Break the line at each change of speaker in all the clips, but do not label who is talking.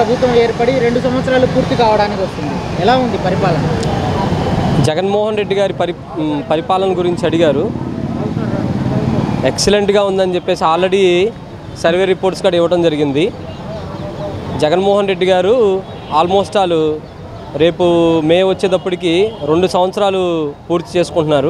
ప్రభుత్వం ఏర్పడి రెండు సంవత్సరాలు పూర్తి కావడానికి వస్తుంది ఎలా ఉంది పరిపాలన
జగన్మోహన్ రెడ్డి గారి పరి మ్, పరిపాలన గురించి అడిగారు ఎక్సలెంట్గా ఉందని చెప్పేసి ఆల్రెడీ సర్వే రిపోర్ట్స్ కూడా ఇవ్వడం జరిగింది జగన్మోహన్ రెడ్డి గారు ఆల్మోస్ట్ ఆల్ రేపు మే వచ్చేటప్పటికి రెండు సంవత్సరాలు పూర్తి చేసుకుంటున్నారు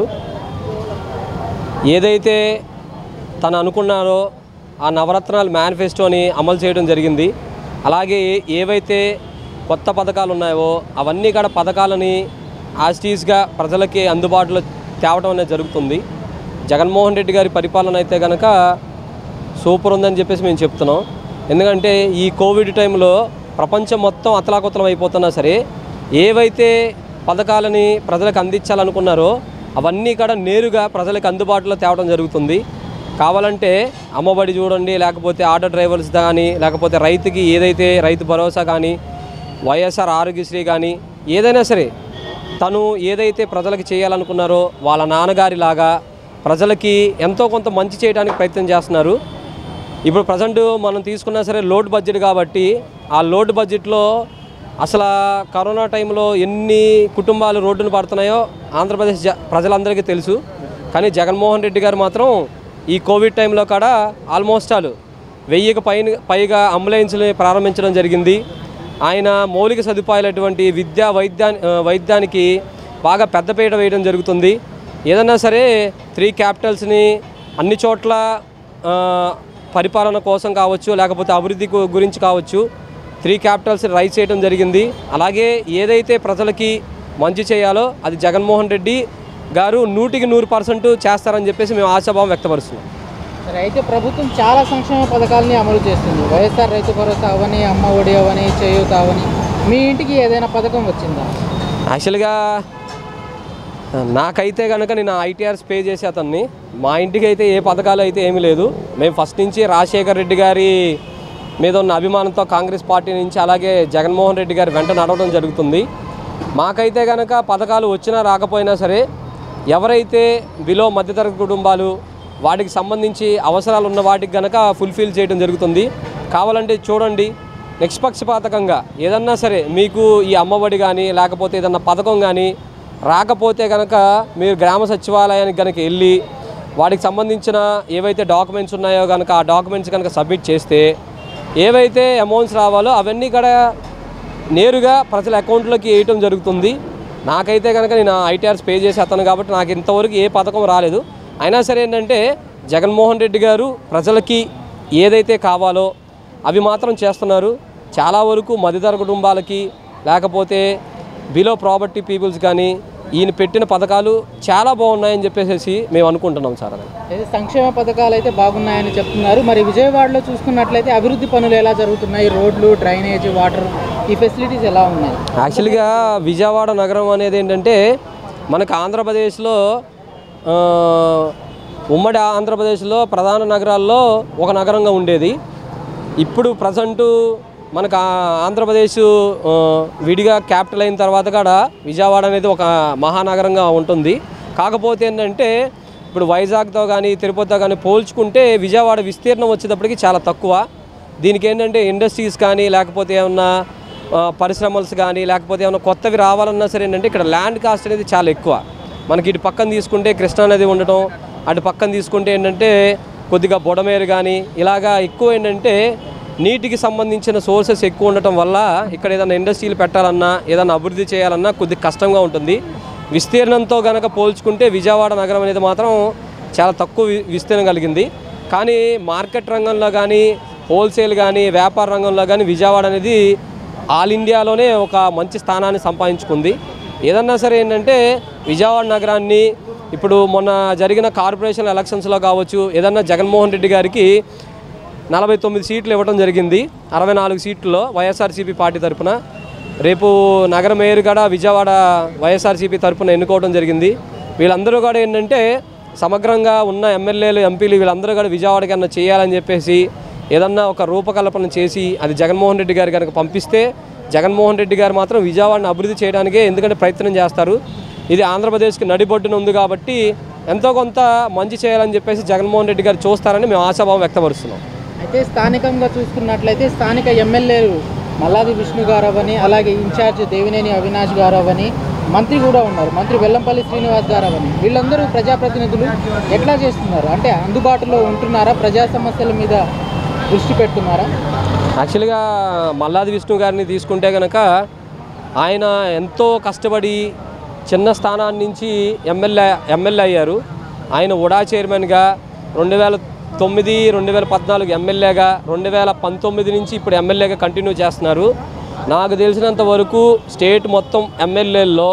ఏదైతే తను అనుకున్నారో ఆ నవరత్నాలు మేనిఫెస్టోని అమలు చేయడం జరిగింది అలాగే ఏవైతే కొత్త పథకాలు ఉన్నాయో అవన్నీ కూడా పథకాలని యాస్టీస్గా ప్రజలకి అందుబాటులో తేవడం అనేది జరుగుతుంది జగన్మోహన్ రెడ్డి గారి పరిపాలన అయితే కనుక సూపర్ ఉందని చెప్పేసి మేము చెప్తున్నాం ఎందుకంటే ఈ కోవిడ్ టైంలో ప్రపంచం మొత్తం అతలాకుతలం అయిపోతున్నా సరే ఏవైతే పథకాలని ప్రజలకు అందించాలనుకున్నారో అవన్నీ కూడా నేరుగా ప్రజలకు అందుబాటులో తేవడం జరుగుతుంది కావాలంటే అమ్మబడి చూడండి లేకపోతే ఆటో డ్రైవర్స్ కానీ లేకపోతే రైతుకి ఏదైతే రైతు భరోసా కానీ వైఎస్ఆర్ ఆరోగ్యశ్రీ కానీ ఏదైనా సరే తను ఏదైతే ప్రజలకు చేయాలనుకున్నారో వాళ్ళ నాన్నగారిలాగా ప్రజలకి ఎంతో కొంత మంచి చేయడానికి ప్రయత్నం చేస్తున్నారు ఇప్పుడు ప్రజెంట్ మనం తీసుకున్నా సరే లోడ్ బడ్జెట్ కాబట్టి ఆ లోడ్ బడ్జెట్లో అసలు కరోనా టైంలో ఎన్ని కుటుంబాలు రోడ్డును పడుతున్నాయో ఆంధ్రప్రదేశ్ జ ప్రజలందరికీ తెలుసు కానీ జగన్మోహన్ రెడ్డి గారు మాత్రం ఈ కోవిడ్ టైంలో కూడా ఆల్మోస్ట్ ఆల్ వెయ్యికి పైన పైగా అంబులెన్స్ని ప్రారంభించడం జరిగింది ఆయన మౌలిక సదుపాయాలటువంటి విద్యా వైద్యా వైద్యానికి బాగా పెద్దపీట వేయడం జరుగుతుంది ఏదన్నా సరే త్రీ క్యాపిటల్స్ని అన్ని చోట్ల ఆ, పరిపాలన కోసం కావచ్చు లేకపోతే అభివృద్ధి గు- గురించి కావచ్చు త్రీ క్యాపిటల్స్ రైజ్ చేయడం జరిగింది అలాగే ఏదైతే ప్రజలకి మంచి చేయాలో అది జగన్మోహన్ రెడ్డి గారు నూటికి నూరు పర్సెంట్ చేస్తారని చెప్పేసి మేము ఆశాభావం వ్యక్తపరుస్తున్నాం
సరే అయితే ప్రభుత్వం చాలా సంక్షేమ పథకాలని అమలు చేస్తుంది వైఎస్ఆర్ రైతు భరోసా అవని అమ్మ ఒడి అవని చేయూత అవని మీ ఇంటికి ఏదైనా పథకం వచ్చిందా
యాక్చువల్గా నాకైతే కనుక నేను ఐటీఆర్స్ పే చేసే అతన్ని మా ఇంటికి అయితే ఏ పథకాలు అయితే ఏమీ లేదు మేము ఫస్ట్ నుంచి రాజశేఖర్ రెడ్డి గారి మీద ఉన్న అభిమానంతో కాంగ్రెస్ పార్టీ నుంచి అలాగే జగన్మోహన్ రెడ్డి గారి వెంట నడవడం జరుగుతుంది మాకైతే కనుక పథకాలు వచ్చినా రాకపోయినా సరే ఎవరైతే బిలో మధ్యతరగతి కుటుంబాలు వాటికి సంబంధించి అవసరాలు ఉన్న వాటికి కనుక ఫుల్ఫిల్ చేయడం జరుగుతుంది కావాలంటే చూడండి నిష్పక్షపాతకంగా ఏదన్నా సరే మీకు ఈ అమ్మఒడి కానీ లేకపోతే ఏదన్నా పథకం కానీ రాకపోతే కనుక మీరు గ్రామ సచివాలయానికి కనుక వెళ్ళి వాటికి సంబంధించిన ఏవైతే డాక్యుమెంట్స్ ఉన్నాయో కనుక ఆ డాక్యుమెంట్స్ కనుక సబ్మిట్ చేస్తే ఏవైతే అమౌంట్స్ రావాలో అవన్నీ కూడా నేరుగా ప్రజల అకౌంట్లోకి వేయటం జరుగుతుంది నాకైతే కనుక నేను ఐటీఆర్స్ పే చేసేస్తాను కాబట్టి నాకు ఇంతవరకు ఏ పథకం రాలేదు అయినా సరే ఏంటంటే జగన్మోహన్ రెడ్డి గారు ప్రజలకి ఏదైతే కావాలో అవి మాత్రం చేస్తున్నారు చాలా వరకు మధ్యతర కుటుంబాలకి లేకపోతే బిలో ప్రాపర్టీ పీపుల్స్ కానీ ఈయన పెట్టిన పథకాలు చాలా బాగున్నాయని చెప్పేసి మేము అనుకుంటున్నాం సార్ అది
అయితే సంక్షేమ పథకాలు అయితే బాగున్నాయని చెప్తున్నారు మరి విజయవాడలో చూసుకున్నట్లయితే అభివృద్ధి పనులు ఎలా జరుగుతున్నాయి రోడ్లు డ్రైనేజ్ వాటర్ ఈ ఫెసిలిటీస్ ఎలా ఉన్నాయి
యాక్చువల్గా విజయవాడ నగరం అనేది ఏంటంటే మనకు ఆంధ్రప్రదేశ్లో ఆ, ఉమ్మడి ఆంధ్రప్రదేశ్లో ప్రధాన నగరాల్లో ఒక నగరంగా ఉండేది ఇప్పుడు ప్రజెంటు మనకు ఆ- ఆంధ్రప్రదేశ్ ఆ, విడిగా క్యాపిటల్ అయిన తర్వాత కూడా విజయవాడ అనేది ఒక మహానగరంగా ఉంటుంది కాకపోతే ఏంటంటే ఇప్పుడు వైజాగ్తో కానీ తిరుపతితో కానీ పోల్చుకుంటే విజయవాడ విస్తీర్ణం వచ్చేటప్పటికి చాలా తక్కువ దీనికి ఏంటంటే ఇండస్ట్రీస్ కానీ లేకపోతే ఏమన్నా ఆ, పరిశ్రమలు కానీ లేకపోతే ఏమైనా కొత్తవి రావాలన్నా సరే ఏంటంటే ఇక్కడ ల్యాండ్ కాస్ట్ అనేది చాలా ఎక్కువ మనకి ఇటు పక్కన తీసుకుంటే కృష్ణా నది ఉండటం అటు పక్కన తీసుకుంటే ఏంటంటే కొద్దిగా బుడమేరు కానీ ఇలాగా ఎక్కువ ఏంటంటే నీటికి సంబంధించిన సోర్సెస్ ఎక్కువ ఉండటం వల్ల ఇక్కడ ఏదైనా ఇండస్ట్రీలు పెట్టాలన్నా ఏదైనా అభివృద్ధి చేయాలన్నా కొద్దిగా కష్టంగా ఉంటుంది విస్తీర్ణంతో గనక పోల్చుకుంటే విజయవాడ నగరం అనేది మాత్రం చాలా తక్కువ వి- విస్తీర్ణం కలిగింది కానీ మార్కెట్ రంగంలో కానీ హోల్సేల్ కానీ వ్యాపార రంగంలో కానీ విజయవాడ అనేది ఆల్ ఇండియాలోనే ఒక మంచి స్థానాన్ని సంపాదించుకుంది ఏదన్నా సరే ఏంటంటే విజయవాడ నగరాన్ని ఇప్పుడు మొన్న జరిగిన కార్పొరేషన్ ఎలక్షన్స్లో కావచ్చు ఏదన్నా జగన్మోహన్ రెడ్డి గారికి నలభై తొమ్మిది సీట్లు ఇవ్వడం జరిగింది అరవై నాలుగు సీట్లలో వైఎస్ఆర్సీపీ పార్టీ తరపున రేపు నగర మేయర్ కూడా విజయవాడ వైఎస్ఆర్సీపీ తరపున ఎన్నుకోవడం జరిగింది వీళ్ళందరూ కూడా ఏంటంటే సమగ్రంగా ఉన్న ఎమ్మెల్యేలు ఎంపీలు వీళ్ళందరూ కూడా విజయవాడకి అన్న చేయాలని చెప్పేసి ఏదన్నా ఒక రూపకల్పన చేసి అది జగన్మోహన్ రెడ్డి గారు కనుక పంపిస్తే జగన్మోహన్ రెడ్డి గారు మాత్రం విజయవాడని అభివృద్ధి చేయడానికే ఎందుకంటే ప్రయత్నం చేస్తారు ఇది ఆంధ్రప్రదేశ్కి నడిబొడ్డున ఉంది కాబట్టి ఎంతో కొంత మంచి చేయాలని చెప్పేసి జగన్మోహన్ రెడ్డి గారు చూస్తారని మేము ఆశాభావం వ్యక్తపరుస్తున్నాం
అయితే స్థానికంగా చూసుకున్నట్లయితే స్థానిక ఎమ్మెల్యేలు మల్లాది విష్ణు గారు అవని అలాగే ఇన్ఛార్జ్ దేవినేని అవినాష్ గారు అవని మంత్రి కూడా ఉన్నారు మంత్రి వెల్లంపల్లి శ్రీనివాస్ గారు అవని వీళ్ళందరూ ప్రజాప్రతినిధులు ఎట్లా చేస్తున్నారు అంటే అందుబాటులో ఉంటున్నారా ప్రజా సమస్యల మీద దృష్టి పెడుతున్నారా
యాక్చువల్గా మల్లాది విష్ణు గారిని తీసుకుంటే కనుక ఆయన ఎంతో కష్టపడి చిన్న స్థానాన్ని నుంచి ఎమ్మెల్యే ఎమ్మెల్యే అయ్యారు ఆయన ఉడా చైర్మన్గా రెండు వేల తొమ్మిది రెండు వేల పద్నాలుగు ఎమ్మెల్యేగా రెండు వేల పంతొమ్మిది నుంచి ఇప్పుడు ఎమ్మెల్యేగా కంటిన్యూ చేస్తున్నారు నాకు తెలిసినంత వరకు స్టేట్ మొత్తం ఎమ్మెల్యేల్లో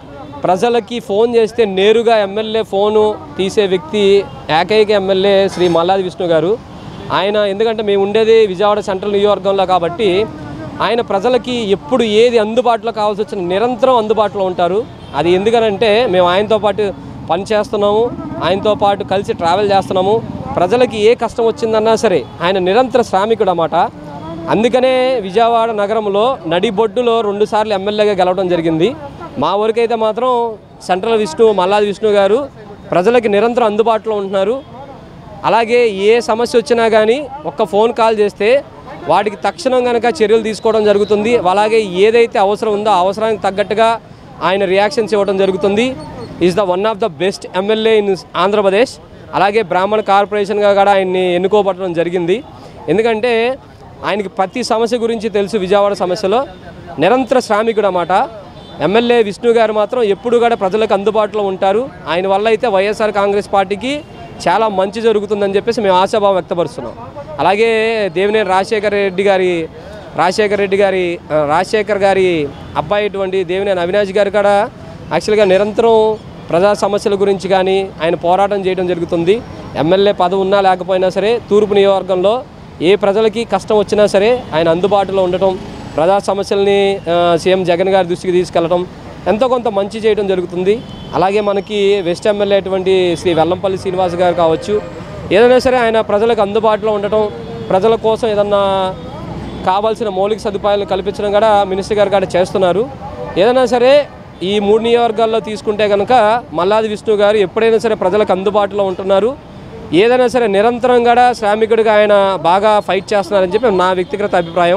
ప్రజలకి ఫోన్ చేస్తే నేరుగా ఎమ్మెల్యే ఫోను తీసే వ్యక్తి ఏకైక ఎమ్మెల్యే శ్రీ మల్లాది విష్ణు గారు ఆయన ఎందుకంటే మేము ఉండేది విజయవాడ సెంట్రల్ నియోజకవర్గంలో కాబట్టి ఆయన ప్రజలకి ఎప్పుడు ఏది అందుబాటులో కావాల్సి వచ్చిన నిరంతరం అందుబాటులో ఉంటారు అది ఎందుకనంటే మేము ఆయనతో పాటు పని చేస్తున్నాము ఆయనతో పాటు కలిసి ట్రావెల్ చేస్తున్నాము ప్రజలకి ఏ కష్టం వచ్చిందన్నా సరే ఆయన నిరంతర శ్రామికుడు అన్నమాట అందుకనే విజయవాడ నగరంలో నడిబొడ్డులో రెండుసార్లు ఎమ్మెల్యేగా గెలవడం జరిగింది మా ఊరికైతే మాత్రం సెంట్రల్ విష్ణు మల్లాది విష్ణు గారు ప్రజలకి నిరంతరం అందుబాటులో ఉంటున్నారు అలాగే ఏ సమస్య వచ్చినా కానీ ఒక్క ఫోన్ కాల్ చేస్తే వాటికి తక్షణం కనుక చర్యలు తీసుకోవడం జరుగుతుంది అలాగే ఏదైతే అవసరం ఉందో ఆ అవసరానికి తగ్గట్టుగా ఆయన రియాక్షన్స్ ఇవ్వడం జరుగుతుంది is the one of the best MLA in Andhra Pradesh అలాగే బ్రాహ్మణ కార్పొరేషన్గా కూడా ఆయన్ని ఎన్నుకోబడడం జరిగింది ఎందుకంటే ఆయనకి ప్రతి సమస్య గురించి తెలుసు విజయవాడ సమస్యలో నిరంతర శ్రామికుడు అన్నమాట ఎమ్మెల్యే విష్ణు గారు మాత్రం ఎప్పుడు కూడా ప్రజలకు అందుబాటులో ఉంటారు ఆయన వల్ల అయితే వైఎస్ఆర్ కాంగ్రెస్ పార్టీకి చాలా మంచి జరుగుతుందని చెప్పేసి మేము ఆశాభావం వ్యక్తపరుస్తున్నాం అలాగే దేవినేని రాజశేఖర రెడ్డి గారి రాజశేఖర రెడ్డి గారి ఆ, రాజశేఖర్ గారి అబ్బాయి అటువంటి దేవినేని అవినాష్ గారు కూడా యాక్చువల్గా నిరంతరం ప్రజా సమస్యల గురించి కానీ ఆయన పోరాటం చేయడం జరుగుతుంది ఎమ్మెల్యే పదవి ఉన్నా లేకపోయినా సరే తూర్పు నియోజకవర్గంలో ఏ ప్రజలకి కష్టం వచ్చినా సరే ఆయన అందుబాటులో ఉండటం ప్రజా సమస్యల్ని ఆ, సీఎం జగన్ గారి దృష్టికి తీసుకెళ్లడం ఎంతో కొంత మంచి చేయడం జరుగుతుంది అలాగే మనకి వెస్ట్ ఎమ్మెల్యే అటువంటి శ్రీ వెల్లంపల్లి శ్రీనివాస్ గారు కావచ్చు ఏదైనా సరే ఆయన ప్రజలకు అందుబాటులో ఉండటం ప్రజల కోసం ఏదన్నా కావాల్సిన మౌలిక సదుపాయాలు కల్పించడం కూడా మినిస్టర్ గారు కూడా చేస్తున్నారు ఏదైనా సరే ఈ మూడు నియోజకవర్గాల్లో తీసుకుంటే కనుక మల్లాది విష్ణు గారు ఎప్పుడైనా సరే ప్రజలకు అందుబాటులో ఉంటున్నారు ఏదైనా సరే నిరంతరం కూడా శ్రామికుడిగా ఆయన బాగా ఫైట్ చేస్తున్నారని చెప్పి నా వ్యక్తిగత అభిప్రాయం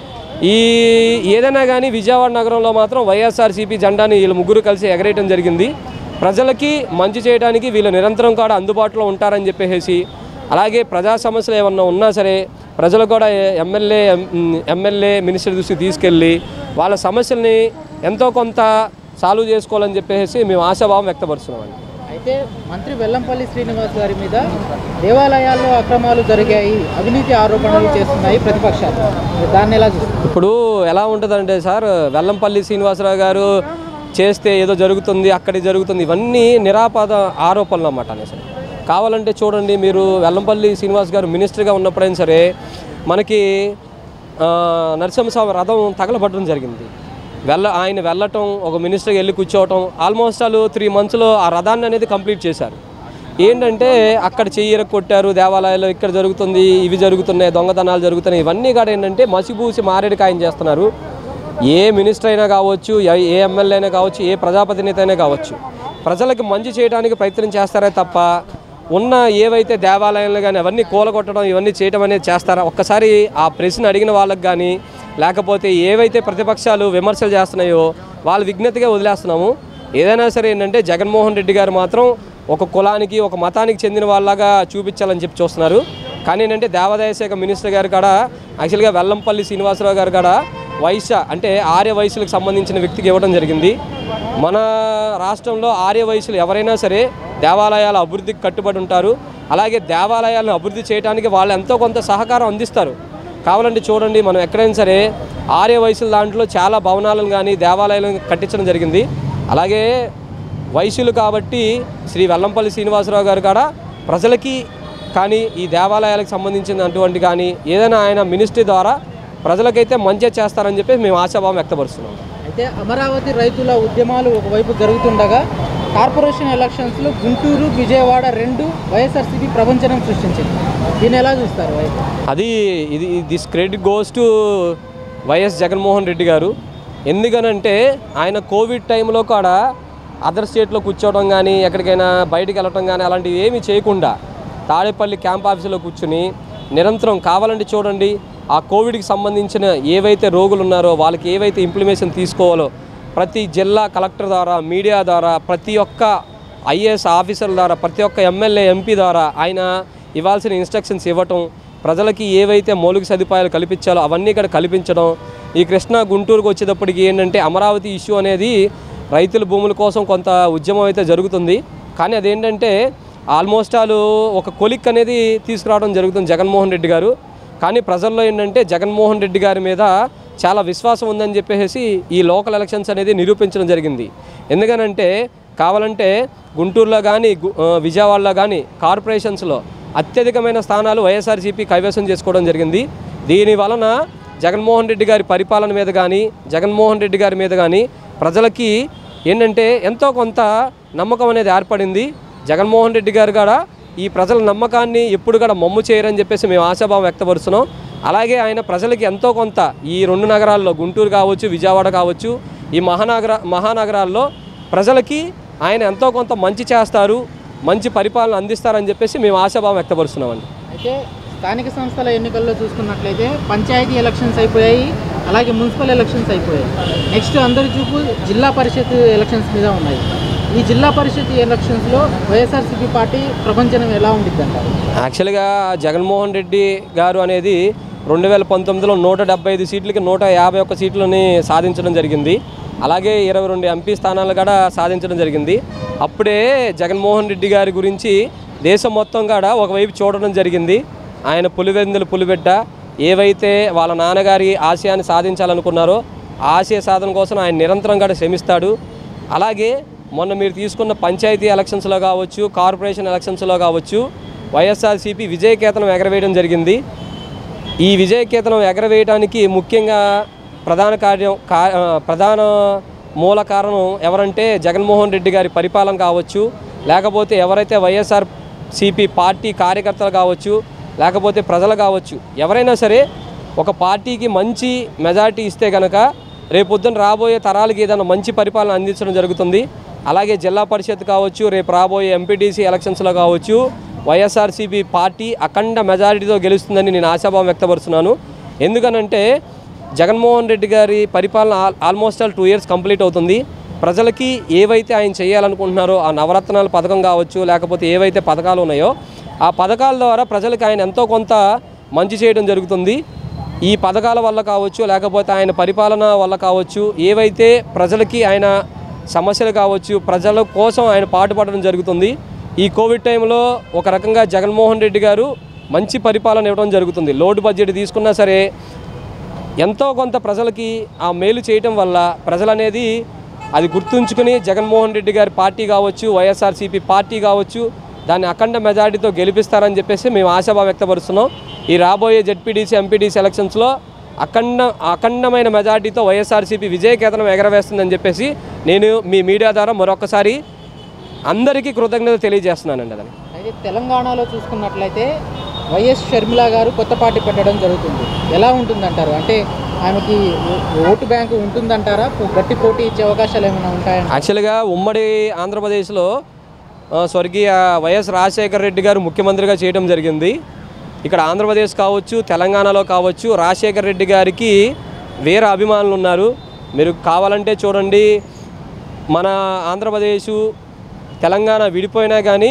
ఈ ఏదైనా కానీ విజయవాడ నగరంలో మాత్రం వైఎస్ఆర్సీపీ జెండాని వీళ్ళు ముగ్గురు కలిసి ఎగరేయడం జరిగింది ప్రజలకి మంచి చేయడానికి వీళ్ళు నిరంతరం కూడా అందుబాటులో ఉంటారని చెప్పేసి అలాగే ప్రజా సమస్యలు ఏమన్నా ఉన్నా సరే ప్రజలు కూడా ఎమ్మెల్యే ఎమ్మెల్యే మినిస్టర్ దృష్టికి తీసుకెళ్ళి వాళ్ళ సమస్యల్ని ఎంతో కొంత సాల్వ్ చేసుకోవాలని చెప్పేసి మేము ఆశాభావం వ్యక్తపరుస్తున్నామండి
అయితే మంత్రి వెల్లంపల్లి శ్రీనివాస్ గారి మీద దేవాలయాల్లో అక్రమాలు జరిగాయి అవినీతి ఆరోపణలు చేస్తున్నాయి ప్రతిపక్షాలు మీరు దాన్ని ఎలా చూస్తారు
ఇప్పుడు ఎలా ఉంటుందంటే సార్ వెల్లంపల్లి శ్రీనివాసరావు గారు చేస్తే ఏదో జరుగుతుంది అక్కడి జరుగుతుంది ఇవన్నీ నిరాపాద ఆరోపణలు అన్నమాట అనేసి కావాలంటే చూడండి మీరు వెల్లంపల్లి శ్రీనివాస్ గారు మినిస్టర్గా ఉన్నప్పుడైనా సరే మనకి ఆ, నరసింహస్వామి రథం తగలబడడం జరిగింది వెళ్ళ ఆయన వెళ్ళటం ఒక మినిస్టర్కి వెళ్ళి కూర్చోవటం ఆల్మోస్ట్ వాళ్ళు త్రీ మంత్స్లో ఆ రథాన్ని అనేది కంప్లీట్ చేశారు ఏంటంటే అక్కడ చెయ్యి కొట్టారు దేవాలయాల్లో ఇక్కడ జరుగుతుంది ఇవి జరుగుతున్నాయి దొంగతనాలు జరుగుతున్నాయి ఇవన్నీ కూడా ఏంటంటే మసిబూసి మారేడుకాయం చేస్తున్నారు ఏ మినిస్టర్ అయినా కావచ్చు ఏ- ఏ ఎమ్మెల్యే అయినా కావచ్చు ఏ ప్రజాప్రతినిధి అయినా కావచ్చు ప్రజలకు మంచి చేయడానికి ప్రయత్నం చేస్తారే తప్ప ఉన్న ఏవైతే దేవాలయాలు కానీ అవన్నీ కూలగొట్టడం ఇవన్నీ చేయడం అనేది చేస్తారా ఒక్కసారి ఆ ప్రశ్న అడిగిన వాళ్ళకి కానీ లేకపోతే ఏవైతే ప్రతిపక్షాలు విమర్శలు చేస్తున్నాయో వాళ్ళ విజ్ఞతగా వదిలేస్తున్నాము ఏదైనా సరే ఏంటంటే జగన్మోహన్ రెడ్డి గారు మాత్రం ఒక కులానికి ఒక మతానికి చెందిన వాళ్ళగా చూపించాలని చెప్పి చూస్తున్నారు కానీ ఏంటంటే దేవాదాయ శాఖ మినిస్టర్ గారు కూడా యాక్చువల్గా వెల్లంపల్లి శ్రీనివాసరావు గారు కూడా వైశ్య అంటే ఆర్య వయసులకు సంబంధించిన వ్యక్తికి ఇవ్వడం జరిగింది మన రాష్ట్రంలో ఆర్య వయసులు ఎవరైనా సరే దేవాలయాల అభివృద్ధికి కట్టుబడి ఉంటారు అలాగే దేవాలయాలను అభివృద్ధి చేయడానికి వాళ్ళు ఎంతో కొంత సహకారం అందిస్తారు కావాలంటే చూడండి మనం ఎక్కడైనా సరే ఆర్య వయసుల దాంట్లో చాలా భవనాలను కానీ దేవాలయాలను కట్టించడం జరిగింది అలాగే వైశ్యులు కాబట్టి శ్రీ వెల్లంపల్లి శ్రీనివాసరావు గారు కూడా ప్రజలకి కానీ ఈ దేవాలయాలకు సంబంధించిన అటువంటి కానీ ఏదైనా ఆయన మినిస్ట్రీ ద్వారా ప్రజలకైతే మంచి చేస్తారని చెప్పి మేము ఆశాభావం వ్యక్తపరుస్తున్నాం
అయితే అమరావతి రైతుల ఉద్యమాలు ఒకవైపు జరుగుతుండగా కార్పొరేషన్ ఎలక్షన్స్లో గుంటూరు విజయవాడ రెండు వైఎస్ఆర్సీపీ ప్రపంచనం సృష్టించింది దీన్ని ఎలా చూస్తారు వైపు
అది ఇది this credit goes to YS Jaganmohan Reddy garu ఎందుకనంటే ఆయన కోవిడ్ టైంలో కూడా అదర్ స్టేట్లో కూర్చోవడం కానీ ఎక్కడికైనా బయటికి వెళ్ళటం కానీ అలాంటివి ఏమీ చేయకుండా తాడేపల్లి క్యాంప్ ఆఫీసులో కూర్చుని నిరంతరం కావాలంటే చూడండి ఆ కోవిడ్కి సంబంధించిన ఏవైతే రోగులు ఉన్నారో వాళ్ళకి ఏవైతే ఇంప్లిమేషన్ తీసుకోవాలో ప్రతి జిల్లా కలెక్టర్ ద్వారా మీడియా ద్వారా ప్రతి ఒక్క ఐఏఎస్ ఆఫీసర్ల ద్వారా ప్రతి ఒక్క ఎమ్మెల్యే ఎంపీ ద్వారా ఆయన ఇవ్వాల్సిన ఇన్స్ట్రక్షన్స్ ఇవ్వటం ప్రజలకి ఏవైతే మౌలిక సదుపాయాలు కల్పించాలో అవన్నీ ఇక్కడ కల్పించడం ఈ కృష్ణా గుంటూరుకు వచ్చేటప్పటికి ఏంటంటే అమరావతి ఇష్యూ అనేది రైతుల భూముల కోసం కొంత ఉద్యమం అయితే జరుగుతుంది కానీ అదేంటంటే ఆల్మోస్ట్ ఆల్ ఒక కొలిక్ అనేది తీసుకురావడం జరుగుతుంది జగన్మోహన్ రెడ్డి గారు కానీ ప్రజల్లో ఏంటంటే జగన్మోహన్ రెడ్డి గారి మీద చాలా విశ్వాసం ఉందని చెప్పేసి ఈ లోకల్ ఎలక్షన్స్ అనేది నిరూపించడం జరిగింది ఎందుకనంటే కావాలంటే గుంటూరులో కానీ విజయవాడలో కానీ కార్పొరేషన్స్లో అత్యధికమైన స్థానాలు వైఎస్ఆర్సీపీ కైవసం చేసుకోవడం జరిగింది దీని వలన జగన్మోహన్ రెడ్డి గారి పరిపాలన మీద కానీ జగన్మోహన్ రెడ్డి గారి మీద కానీ ప్రజలకి ఏంటంటే ఎంతో కొంత నమ్మకం అనేది ఏర్పడింది జగన్మోహన్ రెడ్డి గారు కూడా ఈ ప్రజల నమ్మకాన్ని ఎప్పుడు కూడా మమ్ము చేయరని చెప్పేసి మేము ఆశాభావం వ్యక్తపరుస్తున్నాం అలాగే ఆయన ప్రజలకి ఎంతో కొంత ఈ రెండు నగరాల్లో గుంటూరు కావచ్చు విజయవాడ కావచ్చు ఈ మహానగర మహానగరాల్లో ప్రజలకి ఆయన ఎంతో కొంత మంచి చేస్తారు మంచి పరిపాలన అందిస్తారని చెప్పేసి మేము ఆశాభావం వ్యక్తపరుస్తున్నామండి
అయితే స్థానిక సంస్థల ఎన్నికల్లో చూసుకున్నట్లయితే పంచాయతీ ఎలక్షన్స్ అయిపోయాయి అలాగే మున్సిపల్ ఎలక్షన్స్ అయిపోయాయి నెక్స్ట్ అందరి చూపు జిల్లా పరిషత్ ఎలక్షన్స్ మీద ఉన్నాయి ఈ జిల్లా పరిషత్ ఎలక్షన్స్లో వైఎస్ఆర్సీపీ పార్టీ ప్రపంచం ఎలా ఉండిద్ది అంటారు
యాక్చువల్గా జగన్మోహన్ రెడ్డి గారు అనేది రెండు వేల పంతొమ్మిదిలో నూట డెబ్బై ఐదు సీట్లకి నూట యాభై ఒక్క సీట్లని సాధించడం జరిగింది అలాగే ఇరవై రెండు ఎంపీ స్థానాలు కూడా సాధించడం జరిగింది అప్పుడే జగన్మోహన్ రెడ్డి గారి గురించి దేశం మొత్తం కూడా ఒకవైపు చూడడం జరిగింది ఆయన పులివెందులు పులిబిడ్డ ఏవైతే వాళ్ళ నాన్నగారి ఆశయాన్ని సాధించాలనుకున్నారో ఆ ఆశయ సాధన కోసం ఆయన నిరంతరం కూడా శ్రమిస్తాడు అలాగే మొన్న మీరు తీసుకున్న పంచాయతీ ఎలక్షన్స్లో కావచ్చు కార్పొరేషన్ ఎలక్షన్స్లో కావచ్చు వైఎస్ఆర్సీపీ విజయకేతనం ఎగరవేయడం జరిగింది ఈ విజయకేతనం ఎగరవేయడానికి ముఖ్యంగా ప్రధాన కార్యం కా ఆ, ప్రధాన మూల కారణం ఎవరంటే జగన్మోహన్ రెడ్డి గారి పరిపాలన కావచ్చు లేకపోతే ఎవరైతే వైఎస్ఆర్ సిపి పార్టీ కార్యకర్తలు కావచ్చు లేకపోతే ప్రజలు కావచ్చు ఎవరైనా సరే ఒక పార్టీకి మంచి మెజారిటీ ఇస్తే కనుక రేపొద్దున రాబోయే తరాలకి ఏదైనా మంచి పరిపాలన అందించడం జరుగుతుంది అలాగే జిల్లా పరిషత్ కావచ్చు రేపు రాబోయే ఎంపీటీసీ ఎలక్షన్స్లో కావచ్చు వైఎస్ఆర్సీపీ పార్టీ అఖండ మెజారిటీతో గెలుస్తుందని నేను ఆశాభావం వ్యక్తపరుస్తున్నాను ఎందుకనంటే జగన్మోహన్ రెడ్డి గారి పరిపాలన all- almost all two years complete అవుతుంది ప్రజలకి ఏవైతే ఆయన చేయాలనుకుంటున్నారో ఆ నవరత్నాల పథకం కావచ్చు లేకపోతే ఏవైతే పథకాలు ఉన్నాయో ఆ పథకాల ద్వారా ప్రజలకు ఆయన ఎంతో కొంత మంచి చేయడం జరుగుతుంది ఈ పథకాల వల్ల కావచ్చు లేకపోతే ఆయన పరిపాలన వల్ల కావచ్చు ఏవైతే ప్రజలకి ఆయన సమస్యలు కావచ్చు ప్రజల కోసం ఆయన పాటుపడడం జరుగుతుంది ఈ కోవిడ్ టైంలో ఒక రకంగా జగన్మోహన్ రెడ్డి గారు మంచి పరిపాలన ఇవ్వడం జరుగుతుంది లోటు బడ్జెట్ తీసుకున్నా సరే ఎంతో కొంత ప్రజలకి ఆ మేలు చేయటం వల్ల ప్రజలనేది అది గుర్తుంచుకుని జగన్మోహన్ రెడ్డి గారి పార్టీ కావచ్చు వైఎస్ఆర్సీపీ పార్టీ కావచ్చు దాన్ని అఖండ మెజారిటీతో గెలిపిస్తారని చెప్పేసి మేము ఆశాభావం వ్యక్తపరుస్తున్నాం ఈ రాబోయే జెడ్పీటీసీ ఎంపీటీసీ ఎలక్షన్స్లో అఖండ అఖండమైన మెజారిటీతో వైఎస్ఆర్సీపీ విజయకేతనం ఎగరవేస్తుందని చెప్పేసి నేను మీ మీడియా ద్వారా మరొకసారి అందరికీ కృతజ్ఞత తెలియజేస్తున్నానండి అదని
అయితే తెలంగాణలో చూసుకున్నట్లయితే వైఎస్ షర్మిల గారు కొత్త పార్టీ పెట్టడం జరుగుతుంది ఎలా ఉంటుందంటారు అంటే ఆమెకి ఓ- ఓటు బ్యాంకు ఉంటుందంటారా పో- గట్టి పోటీ ఇచ్చే అవకాశాలు ఏమైనా ఉంటాయంట
యాక్చువల్గా ఉమ్మడి ఆంధ్రప్రదేశ్లో ఆ, స్వర్గీయ వైఎస్ రాజశేఖర రెడ్డి గారు ముఖ్యమంత్రిగా చేయడం జరిగింది ఇక్కడ ఆంధ్రప్రదేశ్ కావచ్చు తెలంగాణలో కావచ్చు రాజశేఖర రెడ్డి గారికి వేరే అభిమానులు ఉన్నారు మీరు కావాలంటే చూడండి మన ఆంధ్రప్రదేశ్ తెలంగాణ విడిపోయినా కానీ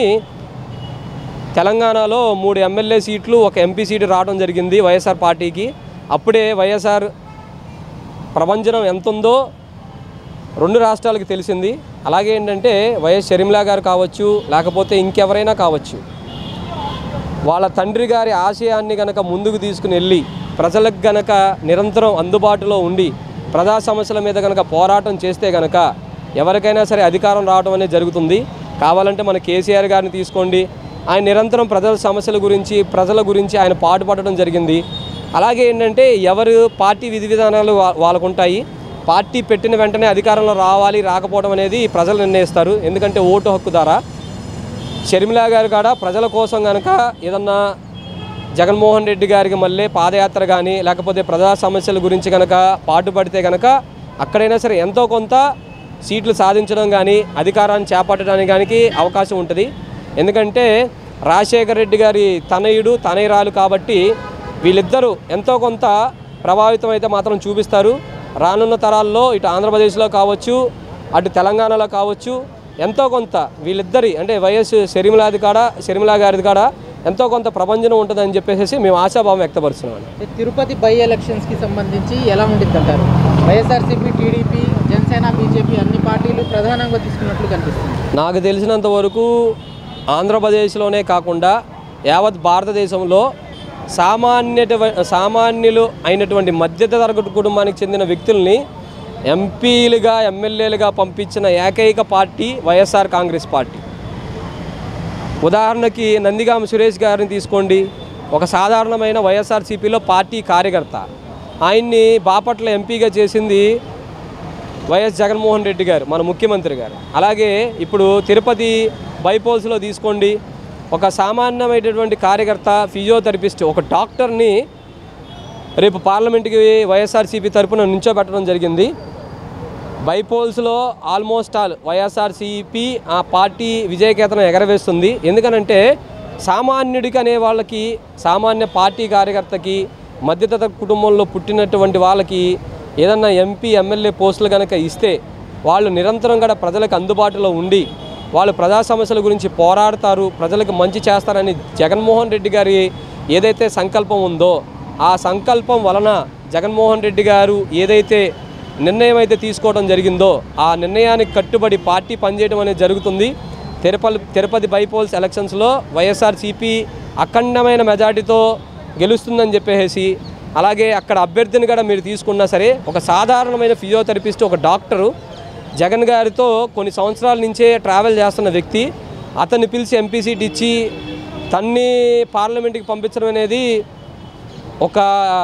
తెలంగాణలో మూడు ఎమ్మెల్యే సీట్లు ఒక ఎంపీ సీటు రావడం జరిగింది వైఎస్ఆర్ పార్టీకి అప్పుడే వైఎస్ఆర్ ప్రభంజనం ఎంత ఉందో రెండు రాష్ట్రాలకు తెలిసింది అలాగే ఏంటంటే వైఎస్ షర్మిలా గారు కావచ్చు లేకపోతే ఇంకెవరైనా కావచ్చు వాళ్ళ తండ్రి గారి ఆశయాన్ని గనక ముందుకు తీసుకుని వెళ్ళి ప్రజలకు గనక నిరంతరం అందుబాటులో ఉండి ప్రజా సమస్యల మీద గనక పోరాటం చేస్తే గనక ఎవరికైనా సరే అధికారం రావడం అనేది జరుగుతుంది కావాలంటే మన కేసీఆర్ గారిని తీసుకోండి ఆయన నిరంతరం ప్రజల సమస్యల గురించి ప్రజల గురించి ఆయన పాటుపడడం జరిగింది అలాగే ఏంటంటే ఎవరు పార్టీ విధి విధానాలు వా- వాళ్ళకు ఉంటాయి పార్టీ పెట్టిన వెంటనే అధికారంలో రావాలి రాకపోవడం అనేది ప్రజలు నిర్ణయిస్తారు ఎందుకంటే ఓటు హక్కు ద్వారా షర్మిల గారు కాడ ప్రజల కోసం కనుక ఏదన్నా జగన్మోహన్ రెడ్డి గారికి మళ్ళీ పాదయాత్ర కానీ లేకపోతే ప్రజా సమస్యల గురించి కనుక పాటుపడితే కనుక అక్కడైనా సరే ఎంతో కొంత సీట్లు సాధించడం కానీ అధికారాన్ని చేపట్టడానికి కానీ అవకాశం ఉంటుంది ఎందుకంటే రాజశేఖర రెడ్డి గారి తనయుడు తనయురాలు కాబట్టి వీళ్ళిద్దరూ ఎంతో కొంత ప్రభావితం అయితే మాత్రం చూపిస్తారు రానున్న తరాల్లో ఇటు ఆంధ్రప్రదేశ్లో కావచ్చు అటు తెలంగాణలో కావచ్చు ఎంతో కొంత వీళ్ళిద్దరి అంటే వైఎస్ షర్మిలాది కాడ షర్మిలా గారిది కాడ ఎంతో కొంత ప్రభంజనం ఉంటుందని చెప్పేసి మేము ఆశాభావం వ్యక్తపరుస్తున్నాం
అంటే తిరుపతి బై ఎలక్షన్స్కి సంబంధించి ఎలా ఉండిద్ది అంటారు వైఎస్ఆర్సీపీ టీడీపీ జనసేన బీజేపీ అన్ని పార్టీలు ప్రధానంగా తీసుకున్నట్లు కనిపిస్తుంది
నాకు తెలిసినంత వరకు ఆంధ్రప్రదేశ్లోనే కాకుండా యావత్ భారతదేశంలో సామాన్య సామాన్యులు అయినటువంటి మధ్యతరగతి కుటుంబానికి చెందిన వ్యక్తుల్ని ఎంపీలుగా ఎమ్మెల్యేలుగా పంపించిన ఏకైక పార్టీ వైఎస్ఆర్ కాంగ్రెస్ పార్టీ ఉదాహరణకి నందిగామ సురేష్ గారిని తీసుకోండి ఒక సాధారణమైన వైఎస్ఆర్సీపీలో పార్టీ కార్యకర్త ఆయన్ని బాపట్ల ఎంపీగా చేసింది వైఎస్ జగన్మోహన్ రెడ్డి గారు మన ముఖ్యమంత్రి గారు అలాగే ఇప్పుడు తిరుపతి బైపోల్స్లో తీసుకోండి ఒక సామాన్యమైనటువంటి కార్యకర్త ఫిజియోథెరపిస్ట్ ఒక డాక్టర్ని రేపు పార్లమెంట్కి వైఎస్ఆర్సీపీ తరపున నుంచోబెట్టడం జరిగింది బైపోల్స్లో ఆల్మోస్ట్ ఆల్ వైఎస్ఆర్సీపీ ఆ పార్టీ విజయకేతనం ఎగరవేస్తుంది ఎందుకనంటే సామాన్యుడికి అనే వాళ్ళకి సామాన్య పార్టీ కార్యకర్తకి మధ్యతరగతి కుటుంబంలో పుట్టినటువంటి వాళ్ళకి ఏదన్నా ఎంపీ ఎమ్మెల్యే పోస్టులు కనుక ఇస్తే వాళ్ళు నిరంతరం కూడా ప్రజలకు అందుబాటులో ఉండి వాళ్ళు ప్రజా సమస్యల గురించి పోరాడతారు ప్రజలకు మంచి చేస్తారని జగన్మోహన్ రెడ్డి గారి ఏదైతే సంకల్పం ఉందో ఆ సంకల్పం వలన జగన్మోహన్ రెడ్డి గారు ఏదైతే నిర్ణయం అయితే తీసుకోవడం జరిగిందో ఆ నిర్ణయానికి కట్టుబడి పార్టీ పనిచేయడం అనేది జరుగుతుంది తిరుపతి తిరుపతి బైపోల్స్ ఎలక్షన్స్లో వైఎస్ఆర్సీపీ అఖండమైన మెజార్టీతో గెలుస్తుందని చెప్పేసి అలాగే అక్కడ అభ్యర్థిని కూడా మీరు తీసుకున్నా సరే ఒక సాధారణమైన ఫిజియోథెరపిస్ట్ ఒక డాక్టరు జగన్ గారితో కొన్ని సంవత్సరాల నుంచే ట్రావెల్ చేస్తున్న వ్యక్తి అతన్ని పిలిచి ఎంపీ సీట్ ఇచ్చి తన్ని పార్లమెంట్కి పంపించడం అనేది ఒక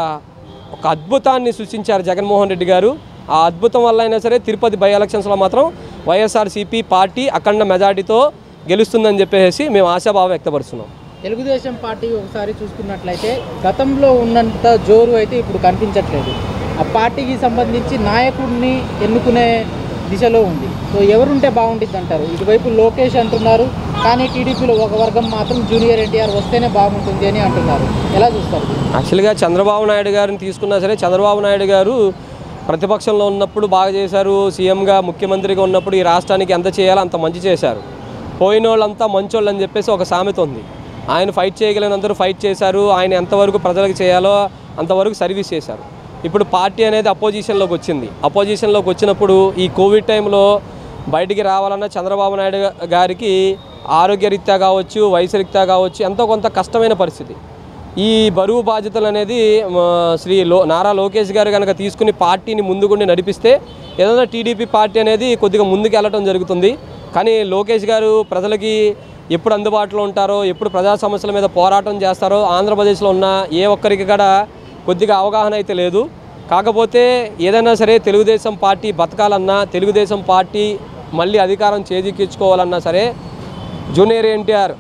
ఒక అద్భుతాన్ని సృష్టించారు జగన్మోహన్ రెడ్డి గారు ఆ అద్భుతం వల్ల అయినా సరే తిరుపతి బై ఎలక్షన్స్లో మాత్రం వైఎస్ఆర్సీపీ పార్టీ అఖండ మెజార్టీతో గెలుస్తుందని చెప్పేసి మేము ఆశాభావం వ్యక్తపరుస్తున్నాం
తెలుగుదేశం పార్టీ ఒకసారి చూసుకున్నట్లయితే గతంలో ఉన్నంత జోరు అయితే ఇప్పుడు కనిపించట్లేదు ఆ పార్టీకి సంబంధించి నాయకుడిని ఎన్నుకునే దిశలో ఉంది సో ఎవరుంటే బాగుంటుంది అంటారు ఇటువైపు లోకేష్ అంటున్నారు కానీ టీడీపీలో ఒక వర్గం మాత్రం జూనియర్ ఎన్టీఆర్ వస్తేనే బాగుంటుంది అని అంటున్నారు ఎలా చూస్తారు
యాక్చువల్గా చంద్రబాబు నాయుడు గారిని తీసుకున్నా సరే చంద్రబాబు నాయుడు గారు ప్రతిపక్షంలో ఉన్నప్పుడు బాగా చేశారు సీఎంగా ముఖ్యమంత్రిగా ఉన్నప్పుడు ఈ రాష్ట్రానికి ఎంత చేయాలో అంత మంచి చేశారు పోయిన వాళ్ళంతా మంచోళ్ళు అని చెప్పేసి ఒక సామెత ఉంది ఆయన ఫైట్ చేయగలిగినందరూ ఫైట్ చేశారు ఆయన ఎంతవరకు ప్రజలకు చేయాలో అంతవరకు సర్వీస్ చేశారు ఇప్పుడు పార్టీ అనేది అపోజిషన్లోకి వచ్చింది అపోజిషన్లోకి వచ్చినప్పుడు ఈ కోవిడ్ టైంలో బయటికి రావాలన్న చంద్రబాబు నాయుడు గారికి ఆరోగ్యరీత్యా కావచ్చు వయసు రీత్యా కావచ్చు ఎంతో కొంత కష్టమైన పరిస్థితి ఈ బరువు బాధ్యతలు అనేది మ, శ్రీ లో నారా లోకేష్ గారు కనుక తీసుకుని పార్టీని ముందుకుండి నడిపిస్తే ఏదైనా టీడీపీ పార్టీ అనేది కొద్దిగా ముందుకు వెళ్ళటం జరుగుతుంది కానీ లోకేష్ గారు ప్రజలకి ఎప్పుడు అందుబాటులో ఉంటారో ఎప్పుడు ప్రజా సమస్యల మీద పోరాటం చేస్తారో ఆంధ్రప్రదేశ్లో ఉన్న ఏ ఒక్కరికి కూడా కొద్దిగా అవగాహన అయితే లేదు కాకపోతే ఏదైనా సరే తెలుగుదేశం పార్టీ బతకాలన్నా తెలుగుదేశం పార్టీ మళ్ళీ అధికారం చేజిక్కించుకోవాలన్నా సరే జూనియర్ ఎన్టీఆర్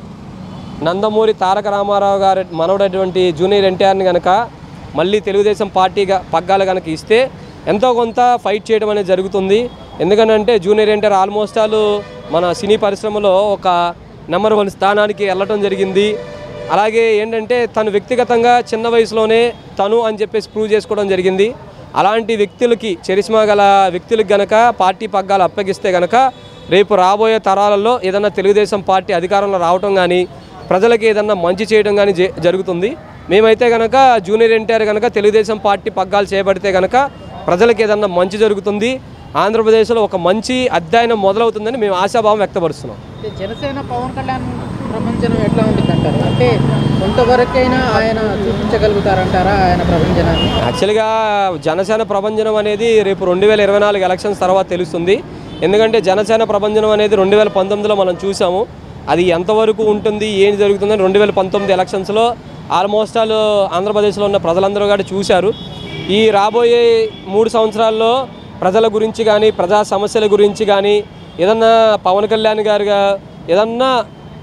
నందమూరి తారక రామారావు గారి మనవడటువంటి జూనియర్ ఎన్టీఆర్ని కనుక మళ్ళీ తెలుగుదేశం పార్టీగా పగ్గాలు కనుక ఇస్తే ఎంతో కొంత ఫైట్ చేయడం అనేది జరుగుతుంది ఎందుకంటే జూనియర్ ఎన్టీఆర్ ఆల్మోస్ట్ ఆల్ మన సినీ పరిశ్రమలో ఒక నెంబర్ వన్ స్థానానికి వెళ్ళటం జరిగింది అలాగే ఏంటంటే తను వ్యక్తిగతంగా చిన్న వయసులోనే తను అని చెప్పేసి ప్రూవ్ చేసుకోవడం జరిగింది అలాంటి వ్యక్తులకి చరిష్మా గల వ్యక్తులకు గనక పార్టీ పగ్గాలు అప్పగిస్తే గనక రేపు రాబోయే తరాలలో ఏదైనా తెలుగుదేశం పార్టీ అధికారంలో రావటం కానీ ప్రజలకి ఏదన్నా మంచి చేయడం కానీ జే- జరుగుతుంది మేమైతే కనుక జూనియర్ ఎన్టీఆర్ కనుక తెలుగుదేశం పార్టీ పగ్గాలు చేపడితే కనుక ప్రజలకు ఏదన్నా మంచి జరుగుతుంది ఆంధ్రప్రదేశ్లో ఒక మంచి అధ్యయనం మొదలవుతుందని మేము ఆశాభావం వ్యక్తపరుస్తున్నాం
అంటే జనసేన పవన్ కళ్యాణ్ ప్రపంచం ఎట్లా ఉంటుంది అంటారు అంటే కొంతవరకైనా ఆయన చూపించగలుగుతారంటారా ఆయన ప్రపంచనాన్ని
యాక్చువల్గా జనసేన ప్రభంజనం అనేది రేపు రెండు వేల ఇరవై నాలుగు ఎలక్షన్స్ తర్వాత తెలుస్తుంది ఎందుకంటే జనసేన ప్రభంజనం అనేది రెండు వేల పంతొమ్మిదిలో మనం చూసాము అది ఎంతవరకు ఉంటుంది ఏం జరుగుతుందని రెండు వేల పంతొమ్మిది ఎలక్షన్స్లో ఆల్మోస్ట్ ఆల్ ఆంధ్రప్రదేశ్లో ఉన్న ప్రజలందరూ కూడా చూశారు ఈ రాబోయే మూడు సంవత్సరాల్లో ప్రజల గురించి కానీ ప్రజా సమస్యల గురించి కానీ ఏదన్నా పవన్ కళ్యాణ్ గారుగా ఏదన్నా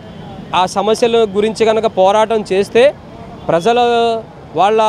ఆ సమస్యల గురించి కనుక పోరాటం చేస్తే ప్రజలు వాళ్ళ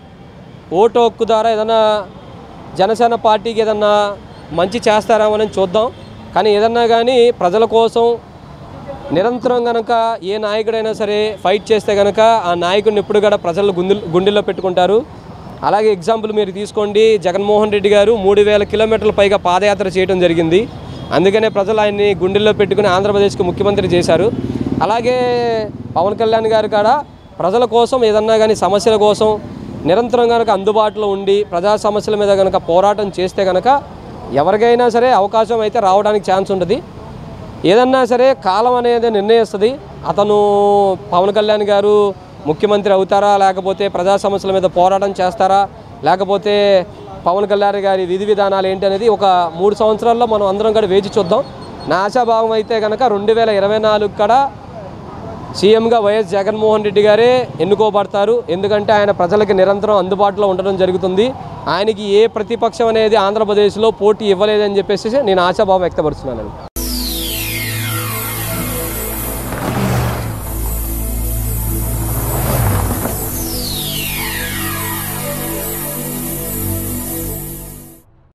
ఓటు హక్కు ద్వారా ఏదైనా జనసేన పార్టీకి ఏదన్నా మంచి చేస్తారేమోనని చూద్దాం కానీ ఏదన్నా కానీ ప్రజల కోసం నిరంతరం గనక ఏ నాయకుడైనా సరే ఫైట్ చేస్తే గనక ఆ నాయకుడిని ఎప్పుడు కూడా ప్రజలు గుండె గుండెల్లో పెట్టుకుంటారు అలాగే ఎగ్జాంపుల్ మీరు తీసుకోండి జగన్మోహన్ రెడ్డి గారు మూడు వేల కిలోమీటర్ల పైగా పాదయాత్ర చేయడం జరిగింది అందుకనే ప్రజలు ఆయన్ని గుండెల్లో పెట్టుకుని ఆంధ్రప్రదేశ్కి ముఖ్యమంత్రి చేశారు అలాగే పవన్ కళ్యాణ్ గారు కూడా ప్రజల కోసం ఏదన్నా కానీ సమస్యల కోసం నిరంతరం కనుక అందుబాటులో ఉండి ప్రజా సమస్యల మీద కనుక పోరాటం చేస్తే కనుక ఎవరికైనా సరే అవకాశం అయితే రావడానికి ఛాన్స్ ఉంటుంది ఏదన్నా సరే కాలం అనేది నిర్ణయిస్తుంది అతను పవన్ కళ్యాణ్ గారు ముఖ్యమంత్రి అవుతారా లేకపోతే ప్రజా సమస్యల మీద పోరాటం చేస్తారా లేకపోతే పవన్ కళ్యాణ్ గారి విధి విధానాలు ఏంటి అనేది ఒక మూడు సంవత్సరాల్లో మనం అందరం కూడా వేచి చూద్దాం నా ఆశాభావం అయితే కనుక రెండు వేల ఇరవై నాలుగు కూడా సీఎంగా వైఎస్ జగన్మోహన్ రెడ్డి గారే ఎన్నుకోబడతారు ఎందుకంటే ఆయన ప్రజలకి నిరంతరం అందుబాటులో ఉండడం జరుగుతుంది ఆయనకి ఏ ప్రతిపక్షం అనేది ఆంధ్రప్రదేశ్లో పోటీ ఇవ్వలేదని చెప్పేసి నేను ఆశాభావం వ్యక్తపరుస్తున్నాను